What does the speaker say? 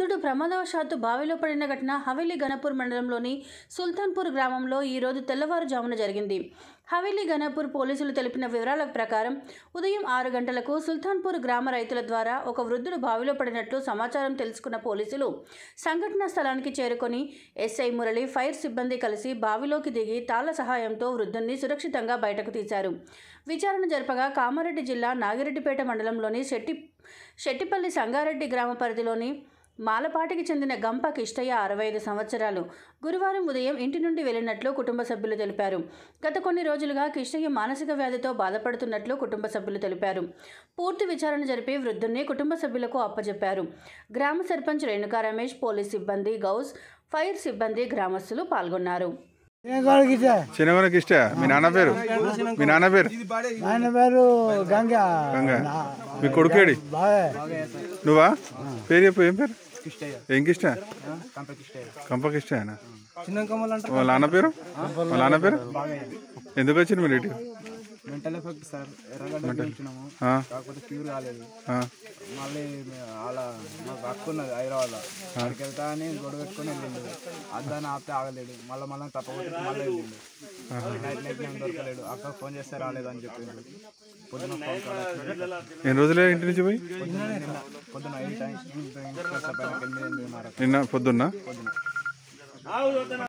వృద్ధుడు ప్రమాదవశాత్తు బావిలో పడిన ఘటన హవేలీ గణపూర్ మండలంలోని సుల్తాన్పూర్ గ్రామంలో ఈరోజు తెల్లవారుజామున జరిగింది హవేలీ గణపూర్ పోలీసులు తెలిపిన వివరాల ప్రకారం ఉదయం ఆరు గంటలకు సుల్తాన్పూర్ గ్రామ రైతుల ద్వారా ఒక వృద్ధుడు బావిలో పడినట్లు సమాచారం తెలుసుకున్న పోలీసులు సంఘటనా స్థలానికి చేరుకొని ఎస్ఐ మురళి ఫైర్ సిబ్బంది కలిసి బావిలోకి దిగి తాళ్ల సహాయంతో వృద్ధుణ్ణి సురక్షితంగా బయటకు తీశారు విచారణ జరపగా కామారెడ్డి జిల్లా నాగిరెడ్డిపేట మండలంలోని శెట్టి శెట్టిపల్లి సంగారెడ్డి గ్రామ పరిధిలోని మాలపాటికి చెందిన గంప కిష్టయ్య అరవై ఐదు సంవత్సరాలు గురువారం ఉదయం ఇంటి నుండి వెళ్లినట్లు కుటుంబ సభ్యులు తెలిపారు గత కొన్ని రోజులుగా కిష్టయ్య మానసిక వ్యాధితో బాధపడుతున్నట్లు కుటుంబ సభ్యులు తెలిపారు పూర్తి విచారణ జరిపి వృద్ధుణ్ణి కుటుంబ సభ్యులకు అప్పచెప్పారు గ్రామ సర్పంచ్ రేణుకా రమేష్ పోలీస్ సిబ్బంది గౌస్ ఫైర్ సిబ్బంది గ్రామస్తులు పాల్గొన్నారు గొడగితే చిన్నవనకి ఇష్ట మీ నాన్న పేరు మీ నాన్న పేరు ఆయన పేరు గంగా గంగ మీ కొడుకేడి బాగా నువ్వా పేరు చెప్పు ఏం పేరు ఏం కిష్ట కంపకి ఇష్ట ఆయన చిన్న కమ్మలు అంటే వాళ్ళ నాన్న పేరు వాళ్ళ నాన్న పేరు ఎందుకు వచ్చింది మీరు ఇటు మెంటల్ ఎఫెక్ట్ సార్ ఎర్రగడ్డ ఇచ్చినాము ఆ, కాకపోతే క్యూర్ కాలేదు ఆ, మళ్ళీ మే- అలా మాకు అక్కున్నది హైదరాబాద్ అక్కడికి వెళ్తా అని గొడవ పెట్టుకొని వెళ్ళిండు అద్దాన్ని ఆపితే ఆగలేడు మళ్ళీ మళ్ళీ తప్పకొట్టి మళ్ళీ వెళ్ళిండు నైట్ నైట్ నేను దొరకలేడు అక్క ఫోన్ చేస్తే రాలేదు అని చెప్పిండు పొద్దున ఫోన్ కాల్ వచ్చింది. ఎన్ని రోజులే ఇంటి నుంచి పోయి పొద్దున నిన్న పొద్దున ఐదు టైం ఎనిమిదిన్నర నిన్న పొద్దున్న పొద్దున